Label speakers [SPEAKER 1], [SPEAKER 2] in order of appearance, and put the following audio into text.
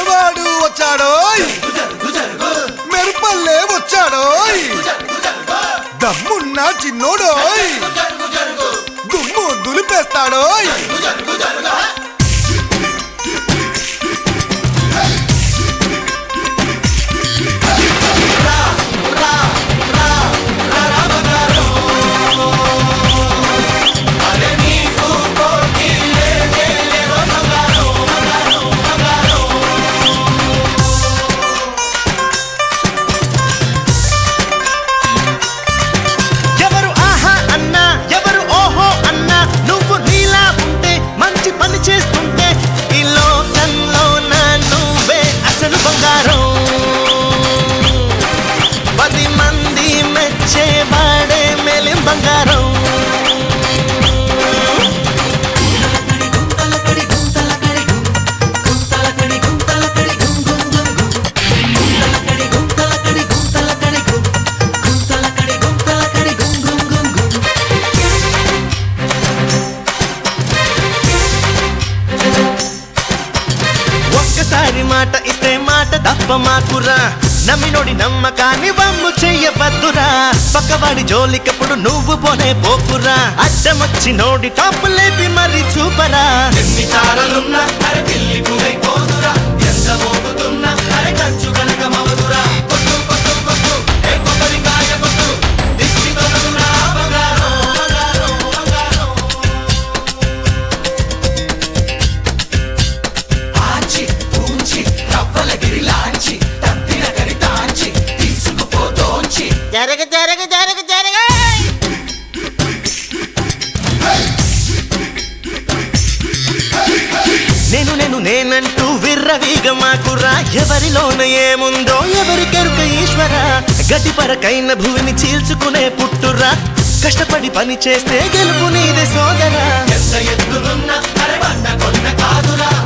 [SPEAKER 1] మనవాడు వచ్చాడోయ్ మెరుపల్లే వచ్చాడోయ్ దమ్మున్న చిన్నోడోయ్ దుమ్ము దులిపేస్తాడోయ్
[SPEAKER 2] ఎవరు ఆహా అన్నా ఎవరు ఓహో అన్నా నువ్వు నీలా ఉంటే మంచి పని చేస్తుంటే ఈ లోకంలో నా నువ్వే అసలు బంగారం పది మంది మెచ్చేవాడే మేలిం బంగారం ఒక్కసారి మాట ఇస్తే మాట తప్ప మాకురా నమ్మినోడి నమ్మకాన్ని వమ్ము చెయ్యవద్దురా పక్కవాడి జోలికప్పుడు నువ్వు పోనే పోకురా అడ్డమొచ్చి నోడి టాప్ లేపి మరి చూపరా
[SPEAKER 3] ఎన్ని తారలున్నా అరే పిల్లి పువ్వై పోదురా ఎంత మోగుతున్నా అరే కంచు కనక మవదురా కొట్టు కొట్టు కొట్టు ఏ కొబ్బరికాయ కొట్టు దిష్టి తొలగురా బంగారం బంగారం బంగారం ఆచి పూంచి రవ్వల గిరిలాంచి తప్పిన కరితాంచి తీసుకుపోతోంచి
[SPEAKER 2] జరగ జరగ జరగ జరగ నేను నేను నేనంటూ విర్రవీగ మాకురా ఎవరిలోన ఏముందో ఎవరికెరుక ఈశ్వర గడ్డి పరకైన భూమిని చీల్చుకునే పుట్టురా కష్టపడి పని చేస్తే గెలుపు నీదే సోదరా
[SPEAKER 3] ఎంత ఎత్తులున్నా అరే బండ కొండ కాదురా